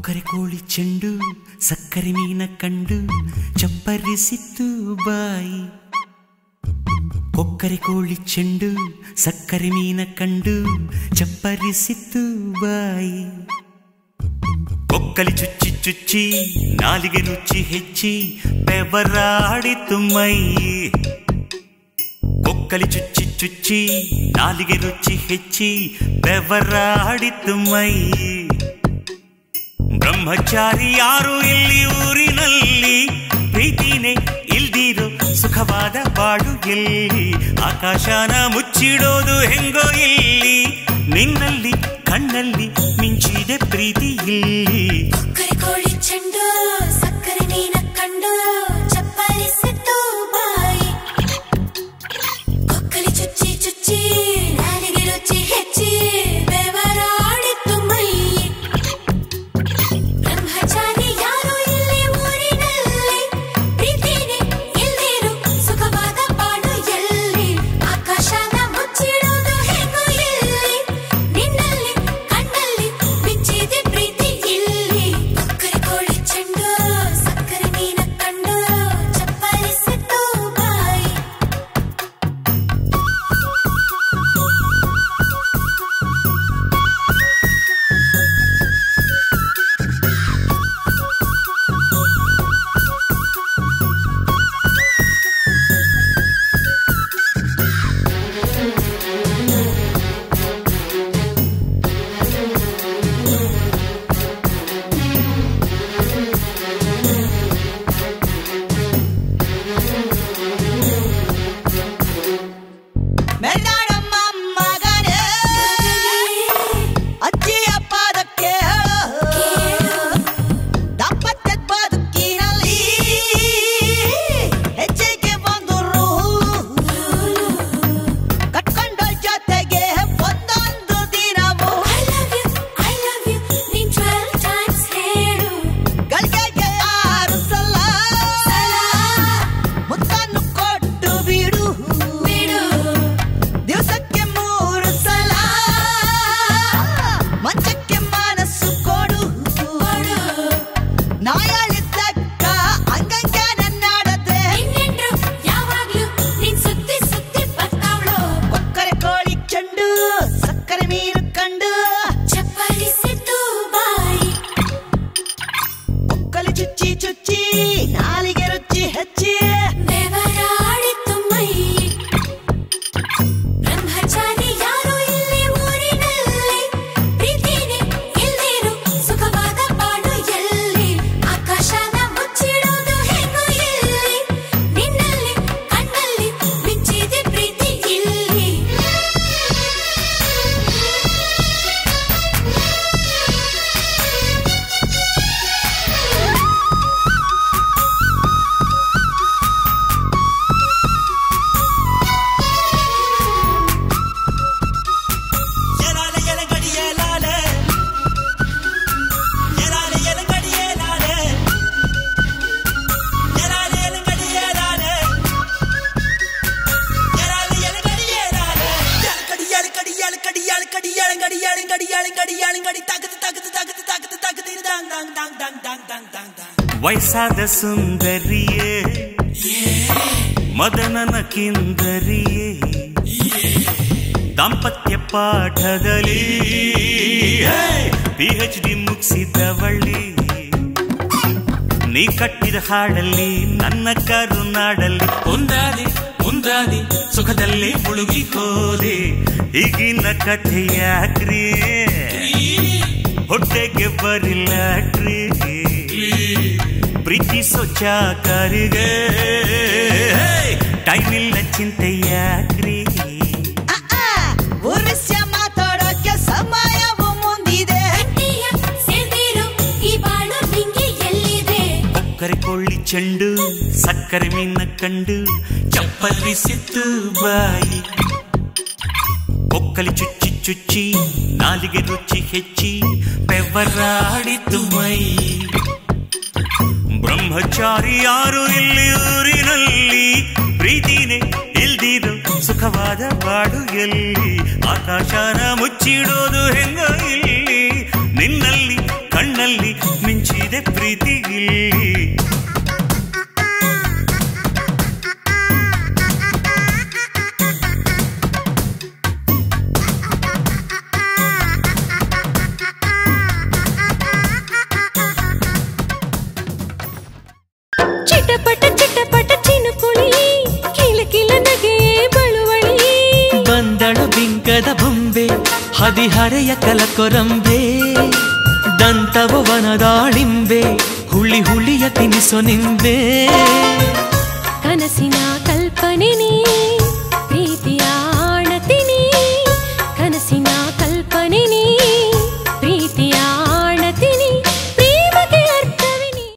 ಕೊಕ್ಕರೆ ಕೋಳಿ ಚೆಂಡು ಸಕ್ಕರೆ ಮೀನ ಕಂಡು ಚಪ್ಪರಿಸಿತ್ತು ಬಾಯಿ ಕೊಕ್ಕರೆ ಕೋಳಿ ಚೆಂಡು ಸಕ್ಕರೆ ಮೀನ ಕಂಡು ಚಪ್ಪರಿಸಿತ್ತು ಬಾಯಿ ಕೊಕ್ಕಲಿ ಚುಚ್ಚಿ ಚುಚ್ಚಿ ನಾಲಿಗೆ ರುಚಿ ಹೆಚ್ಚಿ ಬೆವರಾಡಿತು ಮೈ ಕೊಕ್ಕಲಿ ಚುಚ್ಚಿ ಚುಚ್ಚಿ ನಾಲಿಗೆ ರುಚಿ ಹೆಚ್ಚಿ ಬೆವರಾಡಿತು ಮೈ ಬ್ರಹ್ಮಚಾರಿ ಯಾರು ಇಲ್ಲಿ ಊರಿನಲ್ಲಿ ಪ್ರೀತಿನೇ ಇಲ್ದಿರೋ ಸುಖವಾದ ಬಾಡು ಎಲ್ಲಿ ಆಕಾಶನ ಮುಚ್ಚಿಡೋದು ಹೆಂಗೋ ಇಲ್ಲಿ ನಿನ್ನಲ್ಲಿ ಕಣ್ಣಲ್ಲಿ ಮಿಂಚಿದೆ ಪ್ರೀತಿ ಇಲ್ಲಿ ಕೊಕ್ಕರೆ ಕೋಳಿ ಚೆಂಡು ಸಕ್ಕರೆ ಮೀನ ಕಂಡು ಚಪ್ಪರಿಸಿತ್ತು ಬಾಯಿ ಕೊಕ್ಕಲಿ ಚುಚ್ಚಿ ಚುಚ್ಚಿ ನಾಲಿಗೆ ರುಚಿ ಹೆಚ್ಚಿ ಬೆವರಾಡಿತ್ತು ಮೈ ಬ್ರಹ್ಮಚಾರಿ ಯಾರು ಇಲ್ಲಿ ಊರಿನಲ್ಲಿ ಪ್ರೀತಿನೇ ಇಲ್ದಿರು ಸುಖವಾದ ಪಾಡು ಎಲ್ಲಿ ಆಕಾಶನ ಮುಚ್ಚಿಡೋದು ಹೇಗೋ ಇಲ್ಲಿ ನಿನ್ನಲ್ಲಿ ಕಣ್ಣಲ್ಲಿ ಮಿಂಚಿದೆ ಪ್ರೀತಿ ಇಲ್ಲಿ ಕೊಕ್ಕರೆ ಕೋಳಿ ಚೆಂಡು ಸಕ್ಕರೆ ಮೀನ ಕಂಡು ಚಪ್ಪರಿಸಿತ್ತು ಬಾಯಿ ಮೆಲ್ಲಾಡಮ್ಮ ಮಗನೇ ಅಜ್ಜಿಯ ಪಾದಕ್ಕೆ ದಾಂಪತ್ಯದ ಬದುಕಿನಲ್ಲಿ ಹೆಚ್ಚಿಗೆ ಬಂದರು ಕಟ್ಕೊಂಡ ಜೊತೆಗೆ ಒಂದೊಂದು ದಿನವು I love you, I love you, ನೀನ್ 12 times ಹೇಳು ಗಳಿಗೆಗೆ ಆರು ಸಲ ಮುತ್ತನ್ನು ಕೊಟ್ಟು ಬಿಡು ಬಿಡು ದಿವಸಕ್ಕೆ ಮೂರು ಸಲ ಮಂಚಕ್ಕೆ ಮನಸ್ಸು ಕೊಡು ಕೊಡು ನಾಯಾಳಿದ್ದಕ್ಕ ಅಂಗಂಗ ನನ್ನಾಡದೆ ನಿನ್ನೆಂಡ್ರು ಯಾವಾಗ್ಲೂ ನೀನ್ ಸುತ್ತಿ ಸುತ್ತಿ ಬರ್ತಾವ್ಳು ಕೊಕ್ಕರೆ ಕೋಳಿ ಚೆಂಡು ಸಕ್ಕರೆ ಮೀನು ಕಂಡು ಚಪ್ಪರಿಸಿದ್ದು ಬಾಯಿ ಕೊಕ್ಕಲಿ ಚುಚ್ಚಿ ಚುಚ್ಚಿ ನಾಲಿಗೆ ರುಚಿ ಹೆಚ್ಚಿ ಬೆವರಾಡಿತ್ತು ಮೈ ಬ್ರಹ್ಮಚಾರಿ ಯಾರು ಇಲ್ಲಿ ಊರಿನಲ್ಲಿ ಪ್ರೀತಿನೇ ಇಲ್ದಿರು ಸುಖವಾದ ಪಾಡು ಎಲ್ಲಿ ಆಕಾಶನ ಮುಚ್ಚಿಡೋದು ಹೇಗೋ ಇಲ್ಲಿ ನಿನ್ನಲ್ಲಿ ಕಣ್ಣಲ್ಲಿ ಮಿಂಚಿದೆ ಪ್ರೀತಿ ಇಲ್ಲಿ ಎಲಾಲೆ ಎಲಗಡಿ ಎಲಾಲೆ ಎಲಾಲೆ ಎಲಗಡಿ ಎಲಾಲೆ ಎಲಾಲೆ ಎಲಗಡಿ ಎಲಾಲೆ ಎಲಾಲೆ ಎಲಗಡಿ ಎಲಾಲೆ ಎಲಗಡಿ ಎಲಗಡಿ ಎಲಗಡಿ ಎಲಗಡಿ ಎಲಗಡಿ ಎಲಗಡಿ ಎಲಗಡಿ ಎಲಗಡಿ ತಗದು ತಗದು ತಗದು ತಗದು ತಗದು ದಾಂಗ್ ದಾಂಗ್ ದಾಂಗ್ ದಾಂಗ್ ದಾಂಗ್ ದಾಂಗ್ ದಾಂಗ್ ದಾಂಗ್ ವಯಸ್ಸಾದ ಸುಂದರಿಯೇ ಮದನನ ಕಿಂದರಿಯೇ ದಾಂಪತ್ಯ ಪಾಠದಲ್ಲಿ ಪಿ ಎಚ್ ಡಿ ಮುಗಿಸಿದವಳ್ಳಿ ನೀ ಕಟ್ಟಿದ ಹಾಡಲ್ಲಿ ನನ್ನ ಕರುನಾಡಲ್ಲಿ ಒಂದಾದೆ ಒಂದಾದೆ ಸುಖದಲ್ಲಿ ಮುಳುಗಿ ಹೋದೆ ಈಗಿನ ಕಥೆ ಯಾಕ್ರಿ ಹೊಟ್ಟೆಗೆ ಬರಿಲ್ಲಾಕ್ರಿ ಪ್ರೀತಿಸೋ ಚಾಕರಿಗೆ ಟೈಮ್ ಇಲ್ಲ ಚಿಂತೆ ಯಾಕ್ರಿ ಉರ್ಸ್ಯ ಮಾತಾಡೋಕೆ ಸಮಯವು ಮುಂದಿದೆ ಗಟ್ಟಿಯ ಸೇರ್ದಿರು ಈ ಬಾಳು ನಿಂಗೆ ಎಲ್ಲಿದೆ ಕೊಕ್ಕರೆ ಕೊಳ್ಳಿ ಚೆಂಡು ಸಕ್ಕರೆ ಮೀನ ಕಂಡು ಚಪ್ಪಲಿಸಿತ್ತು ಬಾಯಿ ಕೊಕ್ಕಲಿ ಚುಚ್ಚಿ ಚುಚ್ಚಿ ನಾಲಿಗೆ ರುಚಿ ಹೆಚ್ಚಿ ಬೆವರಾಡಿತು ಮೈ ಬ್ರಹ್ಮಚಾರಿ ಯಾರು ಇಲ್ಲಿ ಊರಿನಲ್ಲಿ ಪ್ರೀತಿನೇ ಇಲ್ದಿರೋ ಸುಖವಾದ ಬಾಡು ಎಲ್ಲಿ ಆಕಾಶನ ಮುಚ್ಚಿಡೋದು ಹೆಂಗ ಇಲ್ಲಿ ನಿನ್ನಲ್ಲಿ ಕಣ್ಣ ಕಣ್ಣಲ್ಲಿ ಮಿಂಚಿದೆ ಪ್ರೀತಿ ಇಲ್ಲಿ ಚಿಟಪಟ ಚಿಟಪಟ ಚಿನುಕುಳಿ ಕಿಲ ಕಿಲ ನಗೆ ಬಳುವಳಿ ಬಂದಳು ಬಿಂಕದ ಬೊಂಬೆ ಹದಿಹರೆಯ ಕಲಕೊರಂಬೆ ದಂತವು ವನದಾಳಿಂಬೆ ಹುಳಿ ಹುಳಿಯ ತಿನಿಸು ನಿಂಬೆ ಕನಸಿನ ಕಲ್ಪನೆ ನೀ